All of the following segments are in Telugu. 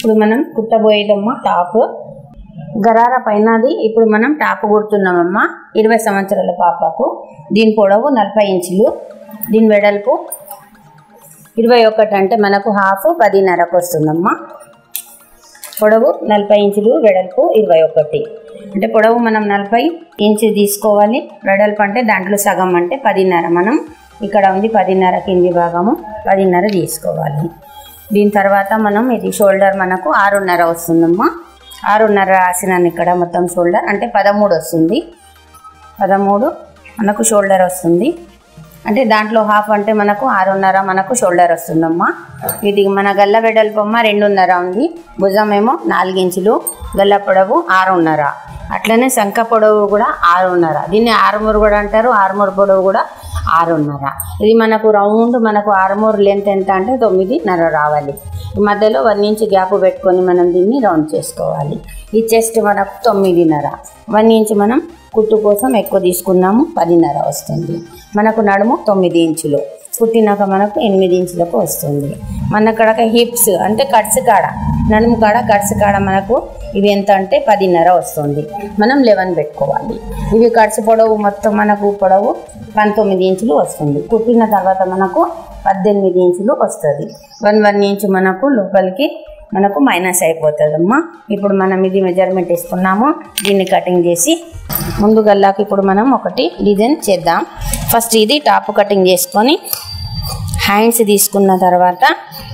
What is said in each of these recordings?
ఇప్పుడు మనం కుట్టబోయేదమ్మా టాప్ గరార పైనది ఇప్పుడు మనం టాప్ కుడుతున్నామమ్మా ఇరవై సంవత్సరాల పాపకు దీని పొడవు నలభై ఇంచులు దీని వెడల్పు ఇరవై ఒకటి అంటే మనకు హాఫ్ పదిన్నరకు వస్తుందమ్మా పొడవు నలభై ఇంచులు వెడల్పు ఇరవై ఒకటి అంటే పొడవు మనం నలభై ఇంచు తీసుకోవాలి వెడల్పు అంటే దాంట్లో సగం అంటే పదిన్నర మనం ఇక్కడ ఉంది పదిన్నర కింది భాగము పదిన్నర తీసుకోవాలి దీని తర్వాత మనం ఇది షోల్డర్ మనకు ఆరున్నర వస్తుందమ్మా ఆరున్నర రాసినాను ఇక్కడ మొత్తం షోల్డర్ అంటే పదమూడు వస్తుంది పదమూడు మనకు షోల్డర్ వస్తుంది అంటే దాంట్లో హాఫ్ అంటే మనకు ఆరున్నర మనకు షోల్డర్ వస్తుందమ్మా ఇది మన గల్ల వెడల్పమ్మ రెండున్నర ఉంది భుజం ఏమో నాలుగించులు గల్ల పొడవు ఆరున్నర అట్లనే శంఖ పొడవు కూడా ఆరున్నర దీన్ని ఆరుమూరు కూడా అంటారు ఆరుమూరు పొడవు కూడా ఆరున్నర ఇది మనకు రౌండ్ మనకు ఆరుమూరు లెంత్ ఎంత అంటే తొమ్మిదిన్నర రావాలి ఈ మధ్యలో వన్ ఇంచ్ గ్యాప్ పెట్టుకొని మనం దీన్ని రౌండ్ చేసుకోవాలి ఈ చెస్ట్ మనకు తొమ్మిదిన్నర వన్ ఇంచ్ మనం కుట్టు కోసం ఎక్కువ తీసుకున్నాము పదిన్నర వస్తుంది మనకు నడుము తొమ్మిది ఇంచులు కుట్టినాక మనకు ఎనిమిది ఇంచులకు వస్తుంది మన కడక హిప్స్ అంటే కట్స్ కాడ నడుము కాడ కట్స్ కాడ మనకు ఇవి ఎంత అంటే పదిన్నర వస్తుంది మనం లెవెన్ పెట్టుకోవాలి ఇవి కట్స్ పొడవు మొత్తం మనకు పొడవు పంతొమ్మిది ఇంచులు వస్తుంది కుట్టిన తర్వాత మనకు పద్దెనిమిది ఇంచులు వస్తుంది వన్ వన్ ఇంచు మనకు లోపలికి మనకు మైనస్ అయిపోతుందమ్మా ఇప్పుడు మనం ఇది మెజర్మెంట్ తీసుకున్నాము దీన్ని కటింగ్ చేసి ముందు గల్లాకి ఇప్పుడు మనం ఒకటి డిజైన్ చేద్దాం ఫస్ట్ ఇది టాప్ కటింగ్ చేసుకొని హ్యాండ్స్ తీసుకున్న తర్వాత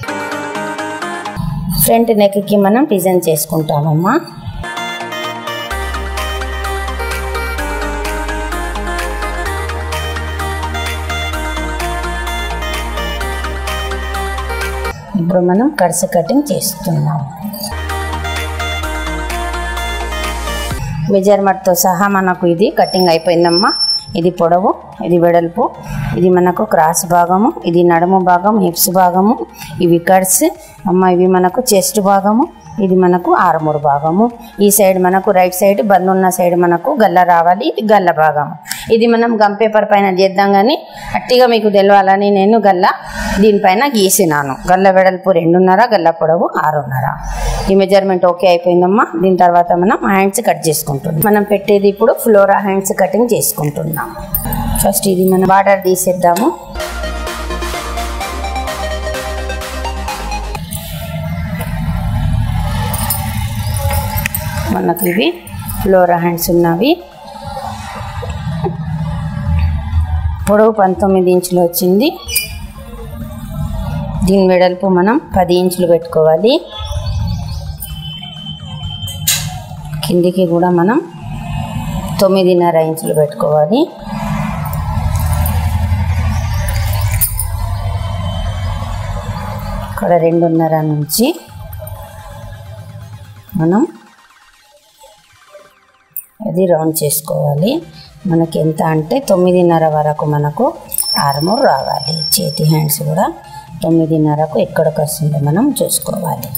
ఫ్రంట్ నెక్కి మనం డిజైన్ చేసుకుంటామమ్మా ఇప్పుడు మనం కర్స్ కటింగ్ చేస్తున్నాం మెజర్మెంట్తో సహా మనకు ఇది కటింగ్ అయిపోయిందమ్మా ఇది పొడవు ఇది వెడల్పు ఇది మనకు క్రాస్ భాగము ఇది నడుము భాగం హిప్స్ భాగము ఇవి కట్స్ అమ్మ ఇవి మనకు చెస్ట్ భాగము ఇది మనకు ఆరుమూరు భాగము ఈ సైడ్ మనకు రైట్ సైడ్ బంద్ ఉన్న సైడ్ మనకు గల్ల రావాలి ఇది గల్ల భాగము ఇది మనం గమ్ పేపర్ పైన చేద్దాం కానీ అట్టిగా మీకు తెలవాలని నేను గల్ల దీనిపైన గీసినాను గల్ల వెడల్పు రెండున్నర గల్ల పొడవు ఆరున్నర ఈ మెజర్మెంట్ ఓకే అయిపోయిందమ్మా దీని తర్వాత మనం హ్యాండ్స్ కట్ చేసుకుంటున్నాం మనం పెట్టేది ఇప్పుడు ఫ్లోరా హ్యాండ్స్ కటింగ్ చేసుకుంటున్నాం ఫస్ట్ ఇది మనం బార్డర్ తీసేద్దాము మనకి ఇవి ఫ్లోరా హ్యాండ్స్ ఉన్నవి పొడవు పంతొమ్మిది ఇంచులు వచ్చింది దీని వెడల్పు మనం పది ఇంచులు పెట్టుకోవాలి కిందికి కూడా మనం తొమ్మిదిన్నర ఇంచులు పెట్టుకోవాలి ఇక్కడ రెండున్నర నుంచి మనం అది రౌండ్ చేసుకోవాలి మనకి ఎంత అంటే తొమ్మిదిన్నర వరకు మనకు ఆర్మూర్ రావాలి చేతి హ్యాండ్స్ కూడా తొమ్మిదిన్నరకు ఎక్కడికి వస్తుందో మనం చూసుకోవాలి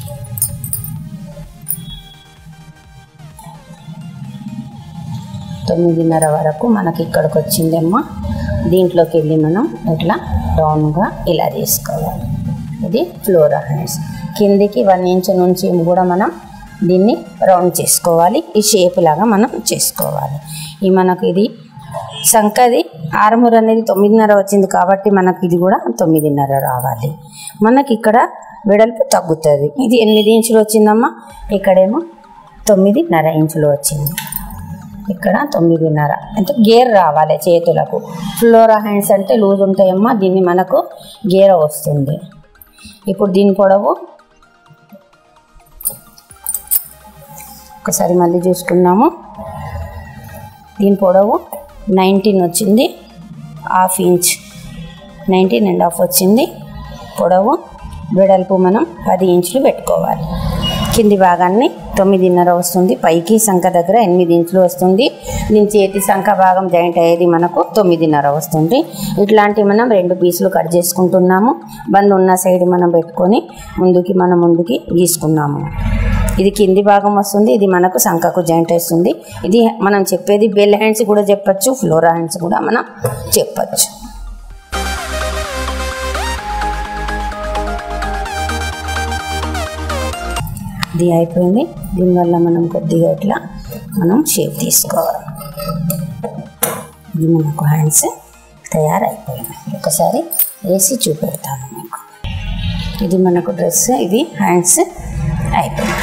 తొమ్మిదిన్నర వరకు మనకి ఇక్కడికి వచ్చిందమ్మా దీంట్లోకి వెళ్ళి మనం ఇట్లా రౌండ్గా ఇలా తీసుకోవాలి ఇది ఫ్లోరా హ్యాండ్స్ కిందికి వన్ ఇంచ్ నుంచి కూడా మనం దీన్ని రౌండ్ చేసుకోవాలి ఈ షేప్ లాగా మనం చేసుకోవాలి ఈ మనకు ఇది సంకది ఆరుమూరు అనేది తొమ్మిదిన్నర వచ్చింది కాబట్టి మనకి ఇది కూడా తొమ్మిదిన్నర రావాలి మనకి ఇక్కడ వెడల్పు తగ్గుతుంది ఇది ఎనిమిది ఇంచులు వచ్చిందమ్మా ఇక్కడేమో తొమ్మిదిన్నర ఇంచులు వచ్చింది ఇక్కడ తొమ్మిదిన్నర అంటే గేర్ రావాలి చేతులకు ఫ్లోరా హ్యాండ్స్ అంటే లూజ్ ఉంటాయమ్మా దీన్ని మనకు గేర వస్తుంది ఇప్పుడు దీని పొడవు ఒకసారి మళ్ళీ చూసుకున్నాము దీని పొడవు నైన్టీన్ వచ్చింది half inch nineteen and half వచ్చింది పొడవు వెడల్పు మనం పది ఇంచులు పెట్టుకోవాలి కింది భాగాన్ని తొమ్మిదిన్నర వస్తుంది పైకి సంఖ దగ్గర ఎనిమిది ఇంచులు వస్తుంది దీని చేతి సంఖ భాగం జాయింట్ అయ్యేది మనకు తొమ్మిదిన్నర వస్తుంది ఇట్లాంటి మనం రెండు పీసులు కట్ చేసుకుంటున్నాము బంద్ ఉన్న సైడ్ మనం పెట్టుకొని ముందుకి మనం ముందుకి గీసుకున్నాము ఇది కింది భాగం వస్తుంది ఇది మనకు సంఖకు జాయింట్ వస్తుంది ఇది మనం చెప్పేది బెల్ హ్యాండ్స్ కూడా చెప్పచ్చు ఫ్లోరా హ్యాండ్స్ కూడా మనం చెప్పచ్చు ఇది అయిపోయింది దీనివల్ల మనం కొద్దిగా ఇట్లా మనం షేప్ తీసుకోవాలి ఇది మనకు హ్యాండ్స్ తయారైపోయింది ఒకసారి వేసి చూపెడతాను మీకు ఇది మనకు డ్రెస్ ఇది హ్యాండ్స్ అయిపోయింది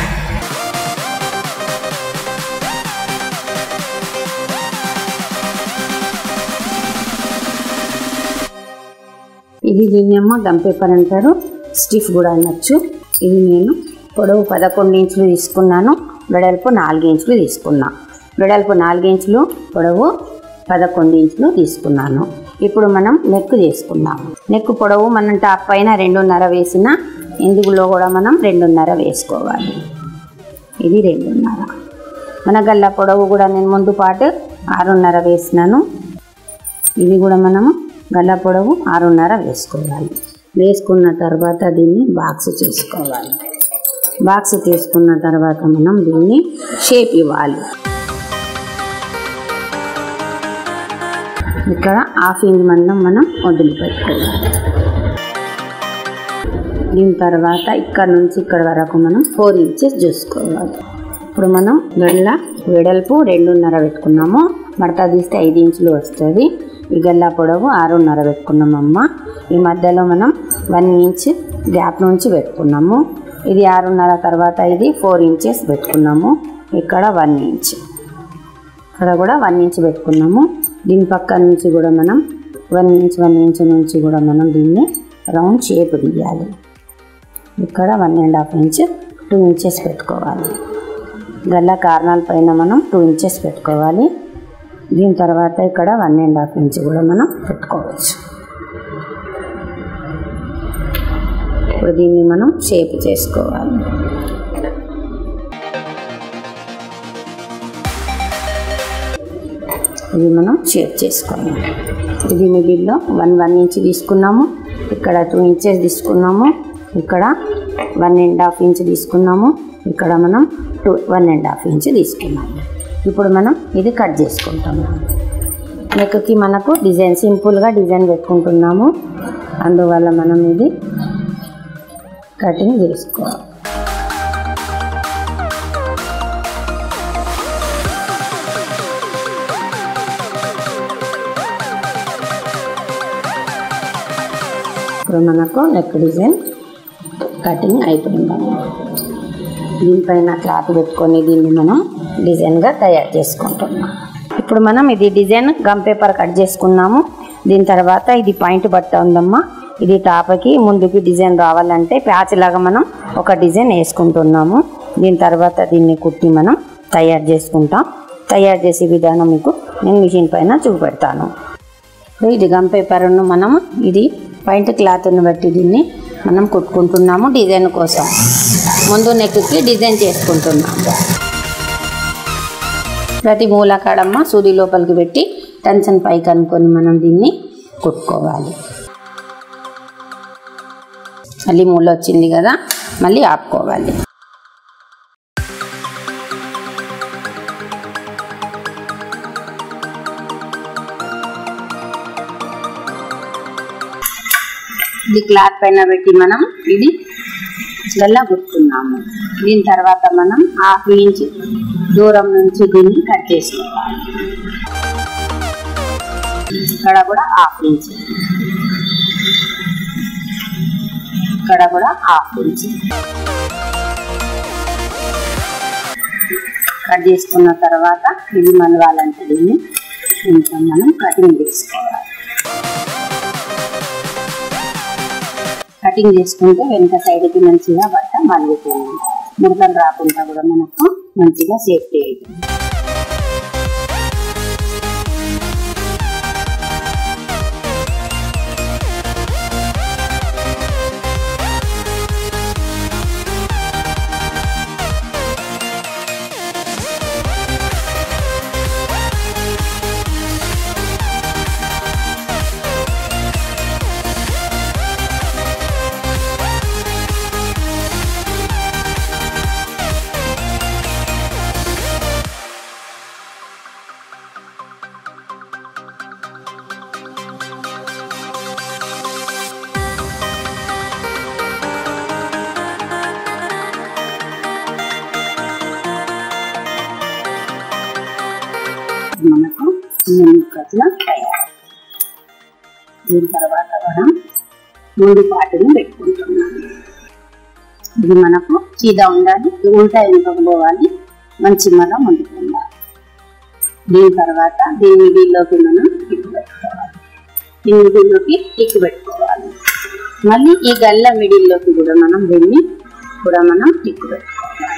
ఇది దీన్నేమో గమ్ పేపర్ అంటారు స్టిఫ్ కూడా అనొచ్చు ఇది నేను పొడవు పదకొండు ఇంచులు తీసుకున్నాను వెడల్పు నాలుగు ఇంచులు తీసుకున్నా వెడల్పు నాలుగు ఇంచులు పొడవు పదకొండు ఇంచులు తీసుకున్నాను ఇప్పుడు మనం నెక్ చేసుకున్నాము నెక్ పొడవు మనం టాప్ పైన రెండున్నర వేసిన ఇందులో కూడా మనం రెండున్నర వేసుకోవాలి ఇది రెండున్నర మన గల్ల పొడవు కూడా నేను ముందు పాటు ఆరున్నర వేసినాను ఇది కూడా మనము గల్ల పొడవు ఆరున్నర వేసుకోవాలి వేసుకున్న తర్వాత దీన్ని బాక్స్ చేసుకోవాలి బాక్స్ తీసుకున్న తర్వాత మనం దీన్ని షేప్ ఇవ్వాలి ఇక్కడ హాఫ్ ఇంచ్ మందం మనం వదిలిపెట్టుకోవాలి దీని తర్వాత ఇక్కడ నుంచి ఇక్కడ వరకు మనం ఫోర్ ఇంచెస్ చూసుకోవాలి ఇప్పుడు మనం గల్ల వెడల్పు రెండున్నర పెట్టుకున్నాము మడత తీస్తే ఐదు ఇంచులు వస్తుంది ఈ గల్ల పొడవు ఆరున్నర పెట్టుకున్నామమ్మ ఈ మధ్యలో మనం వన్ ఇంచ్ గ్యాప్ నుంచి పెట్టుకున్నాము ఇది ఆరున్నర తర్వాత ఇది ఫోర్ ఇంచెస్ పెట్టుకున్నాము ఇక్కడ వన్ ఇంచ్ ఇక్కడ కూడా వన్ ఇంచ్ పెట్టుకున్నాము దీని పక్క నుంచి కూడా మనం వన్ ఇంచ్ వన్ ఇంచ్ నుంచి కూడా మనం దీన్ని రౌండ్ షేప్ తీయాలి ఇక్కడ one and half inch two inches పెట్టుకోవాలి గల్ల కారణాల పైన మనం టూ ఇంచెస్ పెట్టుకోవాలి దీని తర్వాత ఇక్కడ వన్ అండ్ హాఫ్ ఇంచ్ కూడా మనం పెట్టుకోవచ్చు ఇప్పుడు దీన్ని మనం షేప్ చేసుకోవాలి ఇది మనం షేప్ చేసుకోవాలి ఇది మిడిల్లో వన్ వన్ ఇంచ్ తీసుకున్నాము ఇక్కడ టూ ఇంచెస్ తీసుకున్నాము ఇక్కడ వన్ అండ్ హాఫ్ ఇంచ్ తీసుకున్నాము ఇక్కడ మనం two one and half inch తీసుకున్నాము ఇప్పుడు మనం ఇది కట్ చేసుకుంటాము నెక్కి మనకు డిజైన్ సింపుల్గా డిజైన్ పెట్టుకుంటున్నాము అందువల్ల మనం ఇది కటింగ్ చేసుకోవాలి ఇప్పుడు మనకు నెక్ డిజైన్ కటింగ్ అయిపోయింది దీనిపైన క్లాత్ పెట్టుకొని దీన్ని మనం డిజైన్గా తయారు చేసుకుంటున్నాం ఇప్పుడు మనం ఇది డిజైన్ గమ్ పేపర్ కట్ చేసుకున్నాము దీని తర్వాత ఇది పాయింట్ బట్ట ఉందమ్మా ఇది టాప్కి ముందుకి డిజైన్ రావాలంటే ప్యాచ్ లాగా మనం ఒక డిజైన్ వేసుకుంటున్నాము దీని తర్వాత దీన్ని కుట్టి మనం తయారు చేసుకుంటాం తయారు చేసే విధానం మీకు నేను మిషన్ పైన చూపెడతాను ఇప్పుడు ఇది గమ్ పేపర్ను మనం ఇది పాయింట్ క్లాత్ను బట్టి దీన్ని మనం కుట్టుకుంటున్నాము డిజైన్ కోసం ముందు నెక్కి డిజైన్ చేసుకుంటున్నాము ప్రతి మూల కాడమ్మ సూది లోపలికి పెట్టి టెన్షన్ పైకి అనుకొని మనం దీన్ని కుట్టుకోవాలి మళ్ళీ మూల వచ్చింది కదా మళ్ళీ ఆపుకోవాలి ఇది క్లాత్ పైన పెట్టి మనం ఇది గల్లా కుట్టుకున్నాము దీని తర్వాత మనం హాఫ్ ఇంచ్ దూరం నుంచి దీన్ని కట్ చేసుకోవాలి ఇక్కడ కూడా హాఫ్ ఇంచ్ ఇక్కడ కూడా హాఫ్ ఇంచ్ కట్ చేసుకున్న తర్వాత ఇది మలవాలంటే దీన్ని కొంచెం మనం కటింగ్ చేసుకోవాలి కటింగ్ చేసుకుంటే వెనక సైడ్కి మంచిగా బట్ట మలుగుతుంది ముడతలు రాకుండా కూడా మనకు మంచిగా సేఫ్టీ అవుతుంది ముక్కట్ల తయారు దీని తర్వాత మనం ముందు పాటుని పెట్టుకుంటున్నాం ఇది మనకు సీదా ఉండాలి ఉల్టా వెనుకకు పోవాలి మంచి మళ్ళా ముందుకు ఉండాలి దీని తర్వాత దీని మిడిల్లోకి మనం టిక్కు పెట్టుకోవాలి ఈ మిడిల్లోకి టిక్కు పెట్టుకోవాలి మళ్ళీ ఈ గల్ల మిడిల్లోకి కూడా మనం దీన్ని కూడా మనం టిక్కు పెట్టుకోవాలి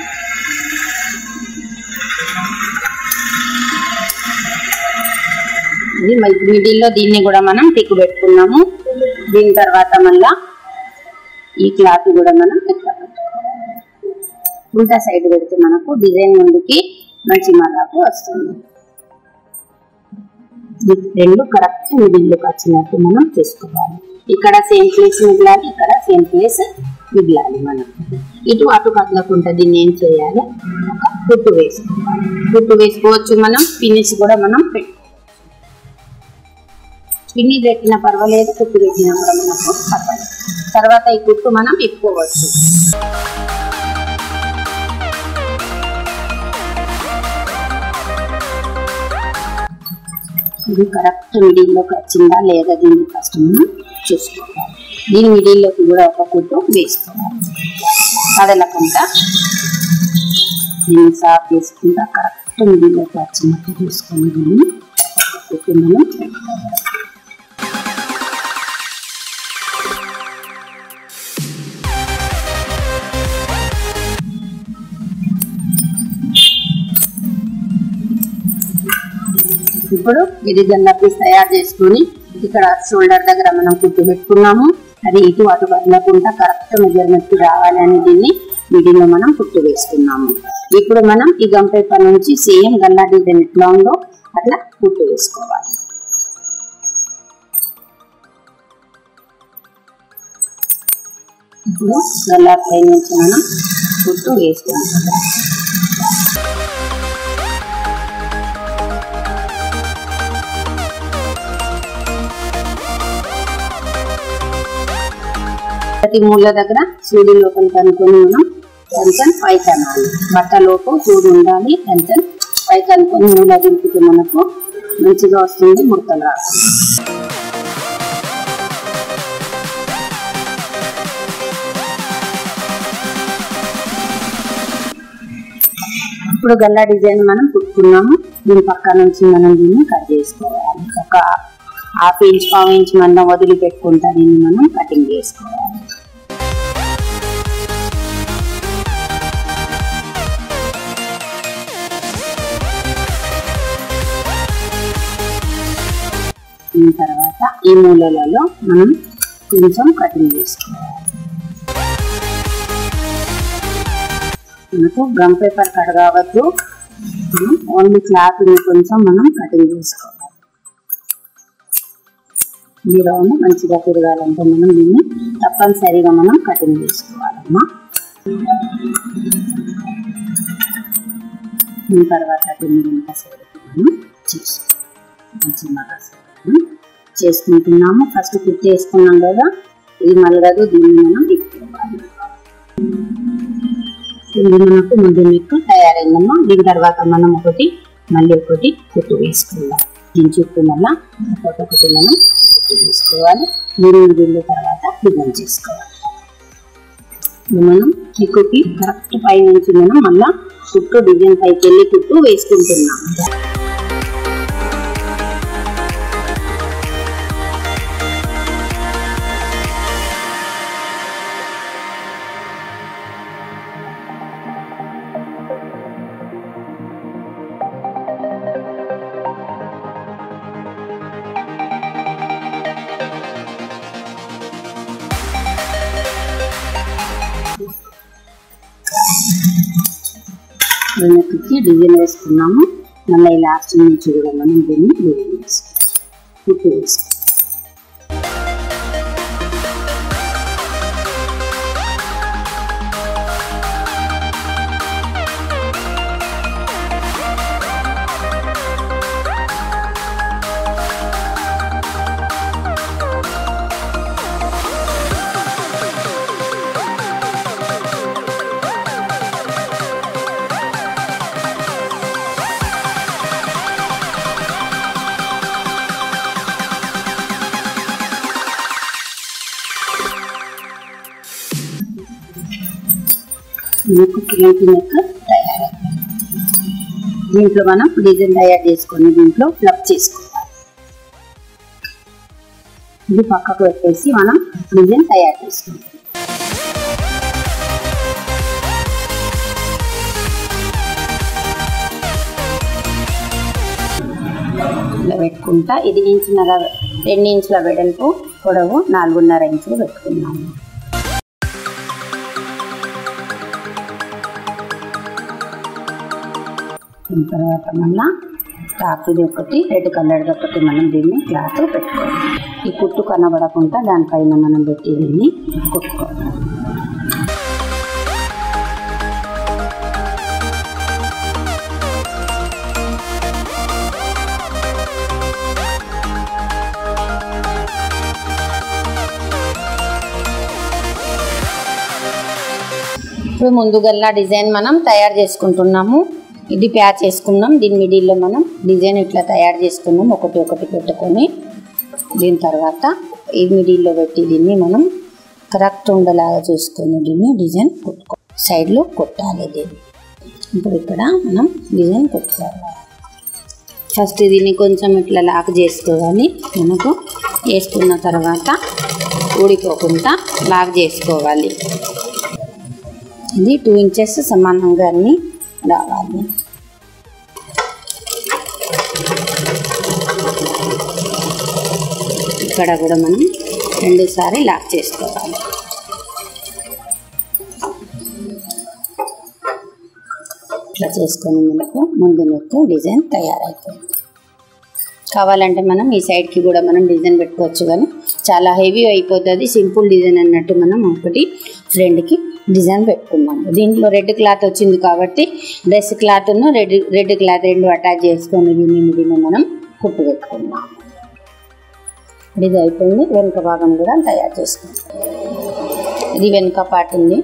ఇది మిడిల్లో దీన్ని కూడా మనం టిక్కు పెట్టుకున్నాము దీని తర్వాత మళ్ళా ఈ క్లాత్ కూడా మనం ఇట్లా పెట్టుకోవాలి ఉల్టా సైడ్ పెడితే మనకు డిజైన్ ముందుకి మంచి మరాకు వస్తుంది ఇది రెండు కరెక్ట్ మిడిల్లోకి వచ్చినట్టు మనం చేసుకోవాలి ఇక్కడ సేమ్ ప్లేస్ మిగిలాలి ఇక్కడ సేమ్ ప్లేస్ మిగిలాలి మనం ఇటు అటు కదలకుండా దీన్ని ఏం చేయాలి ఒక కుట్టు వేసుకోవాలి కుట్టు వేసుకోవచ్చు మనం ఫినిష్ కూడా మనం పెట్టు పిన్ని పెట్టినా పర్వాలేదు కుట్టు పెట్టినా కూడా మనకు పర్వాలేదు తర్వాత ఈ కుట్టు మనం ఇప్పుకోవచ్చు ఇది కరెక్ట్ మిడిల్లోకి వచ్చిందా లేదా దీన్ని ఫస్ట్ మనం చూసుకోవాలి దీని మిడిల్లోకి కూడా ఒక కుట్టు వేసుకోవాలి కదలకుండా దీన్ని సాఫ్ చేసుకుంటా కరెక్ట్ మిడిల్లోకి వచ్చినట్టు చూసుకొని దీన్ని ఒక కుట్టు మనం పెట్టుకోవాలి ఇప్పుడు ఇది గల్ల పీస్ తయారు చేసుకుని ఇక్కడ షోల్డర్ దగ్గర మనం కుట్టు పెట్టుకున్నాము అది ఇటు అటు కదలకుండా కరెక్ట్ మెజర్మెంట్ రావాలని దీన్ని మిడిల్లో మనం కుట్టు వేసుకున్నాము ఇప్పుడు మనం ఈ గమ్ పేపర్ నుంచి సేమ్ గల్లా డిజైన్ ఎట్లా ఉందో అట్లా కుట్టు వేసుకోవాలి ఇప్పుడు గల్లా పై నుంచి మనం కుట్టు వేసుకుంటాం ప్రతి మూల దగ్గర సూది లోపల కనుక్కొని మనం టెన్షన్ పైకి అనాలి బట్టలోపు సూది ఉండాలి టెన్షన్ పైకి అనుకొని మూల దింపితే మనకు మంచిగా వస్తుంది ముడతలు రాస్తుంది ఇప్పుడు గల్లా డిజైన్ మనం కుట్టుకున్నాము దీని పక్క నుంచి మనం దీన్ని కట్ చేసుకోవాలి ఒక హాఫ్ ఇంచ్ పావు ఇంచ్ మనం వదిలిపెట్టుకుంటా దీన్ని మనం కటింగ్ చేసుకోవాలి దీని తర్వాత ఈ మూలలలో మనం కొంచెం కటింగ్ చేసుకోవాలి మనకు గమ్ పేపర్ కట్ కావద్దు ఓన్లీ క్లాత్ కొంచెం మనం కటింగ్ చేసుకోవాలి ఈ రౌండ్ మంచిగా తిరగాలంటే మనం దీన్ని తప్పనిసరిగా మనం కటింగ్ చేసుకోవాలమ్మా దీని తర్వాత దీన్ని ఎంత సైడ్కి మనం చేసుకోవాలి మంచి మగ చేసుకుంటున్నాము ఫస్ట్ కుట్టి వేసుకున్నాం కదా ఇది మలగదు దీన్ని మనం తిప్పుకోవాలి ఇది మనకు ముందు మీకు తయారైందమ్మా దీని తర్వాత మనం ఒకటి మళ్ళీ ఒకటి కుట్టు వేసుకుందాం దీని చుట్టూ మళ్ళా ఒక్కొక్కటి మనం కుట్టు వేసుకోవాలి దీని దీని తర్వాత డిజైన్ చేసుకోవాలి ఇది మనం చిక్కుకి కరెక్ట్ పై నుంచి మనం మళ్ళా కుట్టు డిజైన్ పైకి వెళ్ళి కుట్టు వేసుకుంటున్నాం వెనక్కి డిజైన్ వేసుకున్నాము మళ్ళీ లాస్ట్ నుంచి కూడా మనం దీన్ని డిజైన్ వేసుకుంటాం కుట్టు వేసుకుంటాం మనకు ఫ్రంట్ నెక్ తయారు దీంట్లో మనం డిజైన్ తయారు చేసుకొని దీంట్లో ఫ్లప్ చేసుకోవాలి ఇది పక్కకు పెట్టేసి మనం డిజైన్ తయారు చేసుకుంటాం ఇలా పెట్టుకుంటా ఇది ఇంచున్నర రెండు ఇంచుల వెడల్పు పొడవు నాలుగున్నర ఇంచులు పెట్టుకున్నాము దీని తర్వాత మళ్ళా టాప్ ఇది ఒకటి రెడ్ కలర్ది ఒకటి మనం దీన్ని క్లాత్ పెట్టుకోవాలి ఈ కుట్టు కనబడకుండా దానిపైన మనం పెట్టి దీన్ని కుట్టుకోవాలి ఇప్పుడు ముందుగల్లా డిజైన్ మనం తయారు చేసుకుంటున్నాము ఇది ప్యాచ్ చేసుకున్నాం దీని మిడిల్లో మనం డిజైన్ ఇట్లా తయారు చేసుకున్నాం ఒకటి ఒకటి పెట్టుకొని దీని తర్వాత ఈ మిడిల్లో పెట్టి దీన్ని మనం కరెక్ట్ ఉండేలాగా చూసుకొని దీన్ని డిజైన్ కుట్టుకో సైడ్లో కొట్టాలి దీన్ని ఇప్పుడు ఇక్కడ మనం డిజైన్ కుట్టుకోవాలి ఫస్ట్ దీన్ని కొంచెం ఇట్లా లాక్ చేసుకోవాలి మనకు వేసుకున్న తర్వాత ఊడిపోకుండా లాక్ చేసుకోవాలి ఇది టూ ఇంచెస్ సమానంగా అన్ని రావాలి ఇక్కడ కూడా మనం రెండుసారి లాక్ చేసుకోవాలి ఇట్లా చేసుకొని మనకు ముందు నెక్కు డిజైన్ తయారైపోయింది కావాలంటే మనం ఈ సైడ్కి కూడా మనం డిజైన్ పెట్టుకోవచ్చు కానీ చాలా హెవీ అయిపోతుంది సింపుల్ డిజైన్ అన్నట్టు మనం ఒకటి ఫ్రెండ్కి డిజైన్ పెట్టుకున్నాము దీంట్లో రెడ్ క్లాత్ వచ్చింది కాబట్టి డ్రెస్ క్లాత్ను రెడ్ రెడ్ క్లాత్ రెండు అటాచ్ చేసుకొని దీన్ని దీన్ని మనం కుట్టు పెట్టుకున్నాం ఇది అయిపోయింది వెనుక భాగం కూడా తయారు చేసుకుంటాం ఇది వెనుక పార్ట్ ఉంది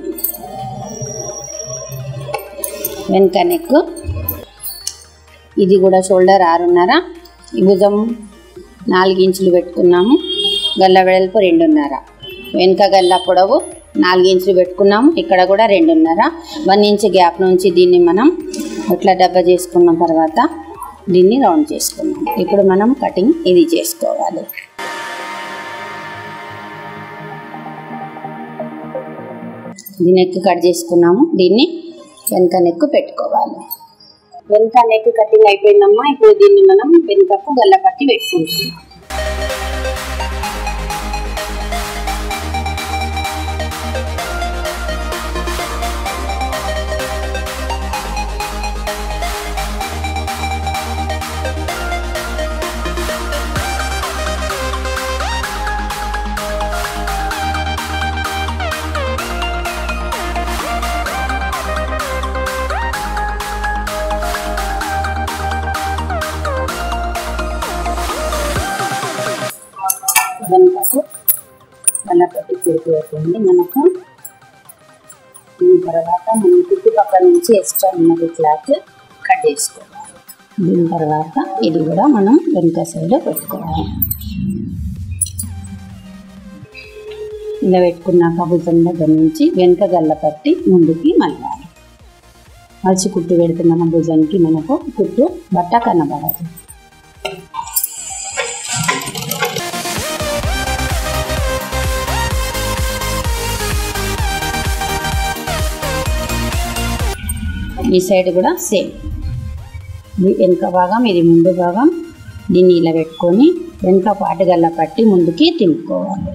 వెనుక నెక్ ఇది కూడా షోల్డర్ ఆరున్నర ఈ భుజం నాలుగు ఇంచులు పెట్టుకున్నాము గల్ల వెడల్పు రెండున్నర వెనుక గల్ల పొడవు నాలుగు ఇంచులు పెట్టుకున్నాము ఇక్కడ కూడా రెండున్నర వన్ ఇంచ్ గ్యాప్ నుంచి దీన్ని మనం ఇట్లా డబ్బా చేసుకున్న తర్వాత దీన్ని రౌండ్ చేసుకున్నాం ఇప్పుడు మనం కటింగ్ ఇది చేసుకోవాలి ఇది నెక్ కట్ చేసుకున్నాము దీన్ని వెనుక నెక్ పెట్టుకోవాలి వెనుక నెక్ కటింగ్ అయిపోయిందమ్మా ఇప్పుడు దీన్ని మనం వెనుకకు గల్ల పట్టి పెట్టుకుంటాం వెనుకకు గల్ల పట్టి పూర్తి మనకు దీని తర్వాత మనం చుట్టుపక్కల నుంచి ఎక్స్ట్రా ఉన్నది క్లాత్ కట్ చేసుకోవాలి దీని తర్వాత ఇది కూడా మనం వెనుక సైడ్ పెట్టుకోవాలి ఇలా పెట్టుకున్నాక భుజం దగ్గర నుంచి వెనుక గల్ల పట్టి ముందుకి మలవాలి మలిచి కుట్టు పెడితే మన భుజానికి మనకు కుట్టు బట్ట కనబడదు ఈ సైడ్ కూడా సేమ్ ఇది వెనుక భాగం ఇది ముందు భాగం దీన్ని ఇలా పెట్టుకొని వెనుక పాటుగల్ల పట్టి ముందుకి తింపుకోవాలి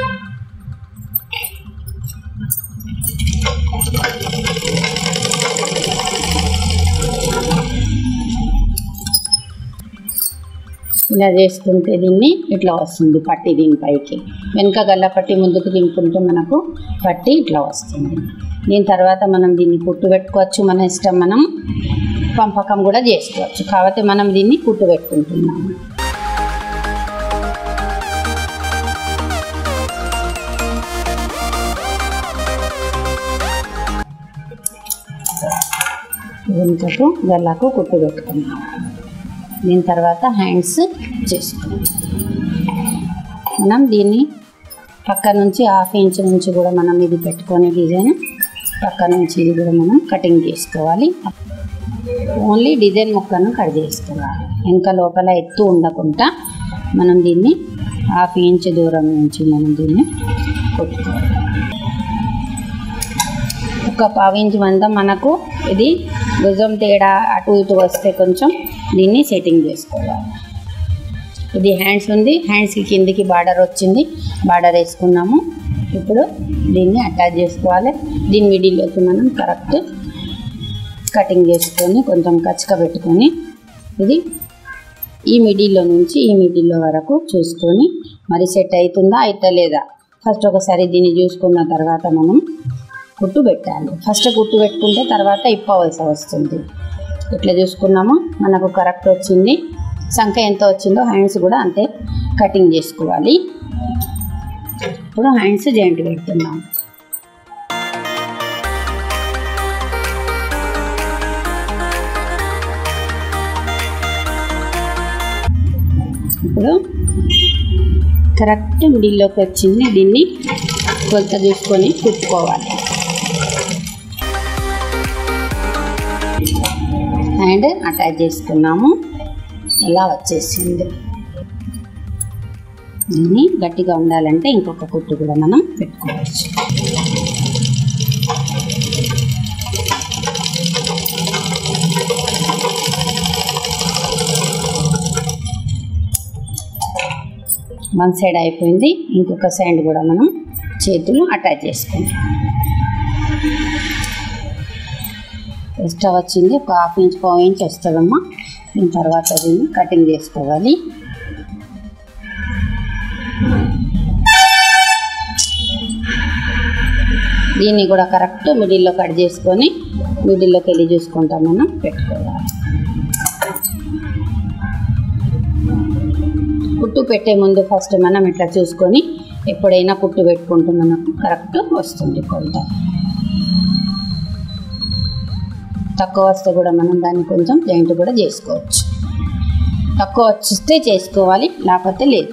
ఇలా చేసుకుంటే దీన్ని ఇట్లా వస్తుంది పట్టి దీనిపైకి వెనుక గల్ల పట్టి ముందుకు దింపుకుంటే మనకు పట్టి ఇట్లా వస్తుంది దీని తర్వాత మనం దీన్ని కుట్టు పెట్టుకోవచ్చు మన ఇష్టం మనం పంపకం కూడా చేసుకోవచ్చు కాబట్టి మనం దీన్ని కుట్టు పెట్టుకుంటున్నాము వెనుకకు గల్లకు కుట్టు పెట్టుకున్నాము దీని తర్వాత హ్యాండ్స్ చేసుకున్నాం మనం దీన్ని పక్క నుంచి హాఫ్ ఇంచ్ నుంచి కూడా మనం ఇది పెట్టుకొని డిజైన్ పక్క నుంచి ఇది కూడా మనం కటింగ్ చేసుకోవాలి ఓన్లీ డిజైన్ ముక్కను కట్ చేసుకోవాలి ఇంకా లోపల ఎత్తు ఉండకుండా మనం దీన్ని హాఫ్ ఇంచ్ దూరం నుంచి మనం దీన్ని కొట్టుకోవాలి ఒక పావు ఇంచ్ మందం మనకు ఇది భుజం తేడా అటు ఇటు వస్తే కొంచెం దీన్ని సెట్టింగ్ చేసుకోవాలి ఇది హ్యాండ్స్ ఉంది హ్యాండ్స్కి కిందికి బార్డర్ వచ్చింది బార్డర్ వేసుకున్నాము ఇప్పుడు దీన్ని అటాచ్ చేసుకోవాలి దీని మిడిల్లోకి మనం కరెక్ట్ కటింగ్ చేసుకొని కొంచెం కచ్చక పెట్టుకొని ఇది ఈ మిడిల్లో నుంచి ఈ మిడిల్లో వరకు చూసుకొని మరి సెట్ అవుతుందా అవుతలేదా ఫస్ట్ ఒకసారి దీన్ని చూసుకున్న తర్వాత మనం కుట్టు పెట్టాలి ఫస్ట్ కుట్టు పెట్టుకుంటే తర్వాత ఇప్పవలసి వస్తుంది ఇట్లా చూసుకున్నాము మనకు కరెక్ట్ వచ్చింది సంఖ్య ఎంత వచ్చిందో హ్యాండ్స్ కూడా అంతే కటింగ్ చేసుకోవాలి ఇప్పుడు హ్యాండ్స్ జాయింట్ పెడుతున్నాం ఇప్పుడు కరెక్ట్ మిడిల్లోకి వచ్చింది దీన్ని కొలత చూసుకొని కుట్టుకోవాలి హ్యాండ్ అటాచ్ చేసుకున్నాము ఇలా వచ్చేసింది దీన్ని గట్టిగా ఉండాలంటే ఇంకొక కుట్టు కూడా మనం పెట్టుకోవచ్చు వన్ సైడ్ అయిపోయింది ఇంకొక సైడ్ కూడా మనం చేతులు అటాచ్ చేసుకుంటాం ఎక్స్ట్రా వచ్చింది ఒక హాఫ్ ఇంచ్ పావు ఇంచ్ వస్తుందమ్మా దీని తర్వాత దీన్ని కటింగ్ చేసుకోవాలి దీన్ని కూడా కరెక్ట్ మిడిల్లో కట్ చేసుకొని మిడిల్లోకి వెళ్ళి చూసుకుంటాం మనం పెట్టుకోవాలి కుట్టు పెట్టే ముందు ఫస్ట్ మనం ఇట్లా చూసుకొని ఎప్పుడైనా కుట్టు పెట్టుకుంటూ మనకు కరెక్ట్ వస్తుంది కొలత తక్కువ వస్తే కూడా మనం దాన్ని కొంచెం జాయింట్ కూడా చేసుకోవచ్చు తక్కువ వచ్చిస్తే చేసుకోవాలి లేకపోతే లేదు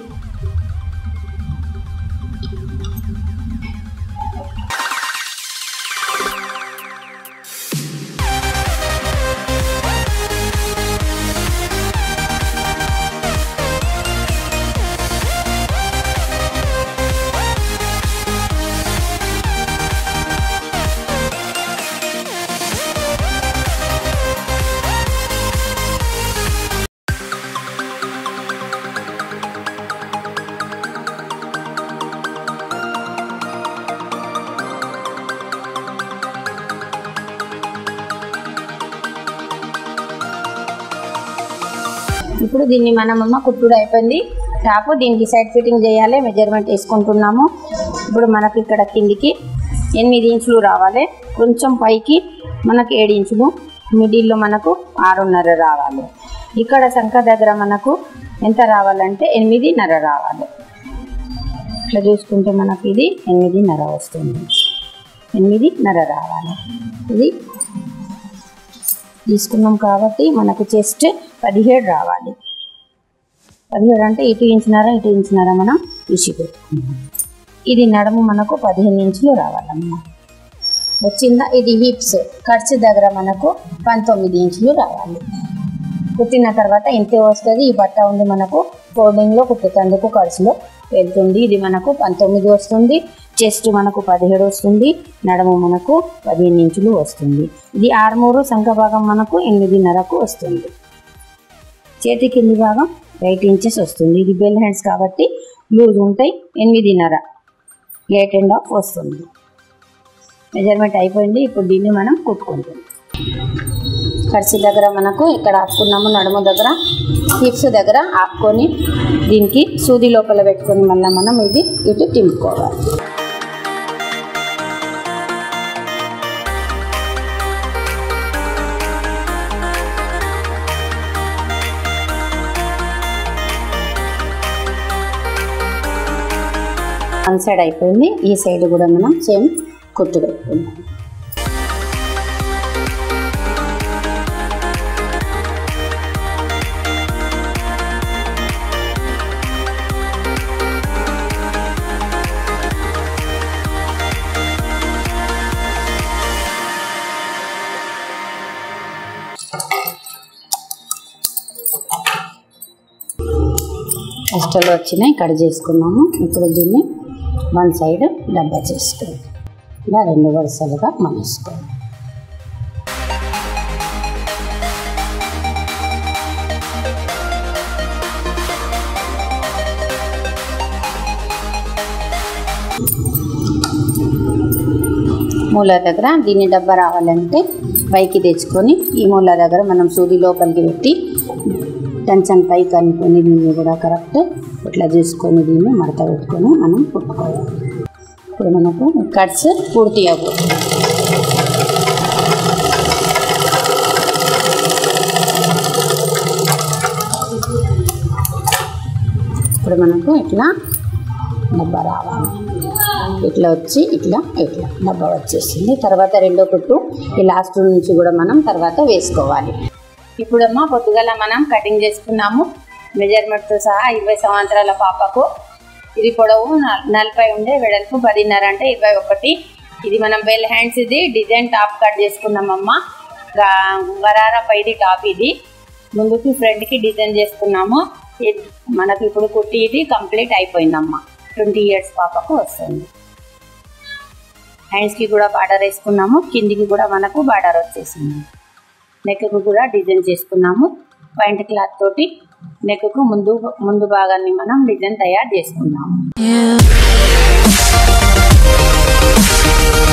ఇప్పుడు దీన్ని మనమమ్మ కుట్టుడు అయిపోయింది టాపు దీనికి సైడ్ ఫిట్టింగ్ చేయాలి మెజర్మెంట్ వేసుకుంటున్నాము ఇప్పుడు మనకి ఇక్కడ కిందికి ఎనిమిది ఇంచులు రావాలి కొంచెం పైకి మనకి ఏడు ఇంచులు మిడిల్లో మనకు ఆరున్నర రావాలి ఇక్కడ సంఖ దగ్గర మనకు ఎంత రావాలంటే ఎనిమిదిన్నర రావాలి ఇట్లా చూసుకుంటే మనకి ఇది ఎనిమిదిన్నర వస్తుంది ఎనిమిదిన్నర రావాలి ఇది తీసుకున్నాం కాబట్టి మనకు చెస్ట్ పదిహేడు రావాలి పదిహేడు అంటే ఇటు ఇంచున్నర ఇటు ఇంచున్నర మనం తీసి పెట్టుకున్నాం ఇది నడుము మనకు పదిహేను ఇంచులు రావాలన్నమాట వచ్చిందా ఇది హిప్స్ ఖర్చు దగ్గర మనకు పంతొమ్మిది ఇంచులు రావాలి కుట్టిన తర్వాత ఇంతే వస్తుంది ఈ బట్ట ఉంది మనకు ఫోల్డింగ్లో కుట్టుతందుకు ఖర్చులో వెళ్తుంది ఇది మనకు పంతొమ్మిది వస్తుంది చెస్ట్ మనకు పదిహేడు వస్తుంది నడుము మనకు పదిహేను ఇంచులు వస్తుంది ఇది ఆరుమూరు సంఖ భాగం మనకు ఎనిమిదిన్నరకు వస్తుంది చేతి కింది భాగం ఎయిట్ ఇంచెస్ వస్తుంది ఇది బెల్ హ్యాండ్స్ కాబట్టి లూజ్ ఉంటాయి ఎనిమిదిన్నర ఎయిట్ అండ్ హాఫ్ వస్తుంది మెజర్మెంట్ అయిపోయింది ఇప్పుడు దీన్ని మనం కుట్టుకుంటాం ఖర్చు దగ్గర మనకు ఇక్కడ ఆపుకున్నాము నడుము దగ్గర హిప్స్ దగ్గర ఆపుకొని దీనికి సూది లోపల పెట్టుకొని మళ్ళీ మనం ఇది ఇటు తింపుకోవాలి వన్ సైడ్ అయిపోయింది ఈ సైడ్ కూడా మనం సేమ్ కుట్టు పెట్టుకుందాం ఎక్స్ట్రాలు వచ్చినాయి కట్ చేసుకున్నాము ఇప్పుడు దీన్ని వన్ సైడ్ డబ్బా చేసుకుందాం ఇలా రెండు వరుసలుగా మలుసుకోండి మూల దగ్గర దీన్ని డబ్బా రావాలంటే పైకి తెచ్చుకొని ఈ మూల దగ్గర మనం సూది లోపలికి పెట్టి టెన్షన్ పైకి అనుకొని దీన్ని కూడా కరెక్ట్ ఇట్లా చేసుకొని దీన్ని మడత పెట్టుకొని మనం కుట్టుకోవాలి ఇప్పుడు మనకు కట్స్ పూర్తి అవ్వదు ఇప్పుడు మనకు ఇట్లా డబ్బా రావాలి ఇట్లా వచ్చి ఇట్లా ఇట్లా డబ్బా వచ్చేసింది తర్వాత రెండో కుట్టు ఈ లాస్ట్ నుంచి కూడా మనం తర్వాత వేసుకోవాలి ఇప్పుడమ్మా పొద్దుగల మనం కటింగ్ చేసుకున్నాము మెజర్మెంట్తో సహా ఇరవై సంవత్సరాల పాపకు ఇది పొడవు నల్- నలభై ఉండే వెడల్పు పదిన్నర అంటే ఇరవై ఒకటి ఇది మనం బెల్ హ్యాండ్స్ ఇది డిజైన్ టాప్ కట్ చేసుకున్నామమ్మా గా- గరారా పైది టాప్ ఇది ముందుకి ఫ్రంట్కి డిజైన్ చేసుకున్నాము ఇది మనకి ఇప్పుడు కుట్టి ఇది కంప్లీట్ అయిపోయిందమ్మా ట్వంటీ ఇయర్స్ పాపకు వస్తుంది హ్యాండ్స్కి కూడా బార్డర్ వేసుకున్నాము కిందికి కూడా మనకు బార్డర్ వచ్చేసింది నెక్కు కూడా డిజైన్ చేసుకున్నాము వైట్ క్లాత్ తోటి నెక్కు ముందు ముందు భాగాన్ని మనం డిజైన్ తయారు చేసుకున్నాము you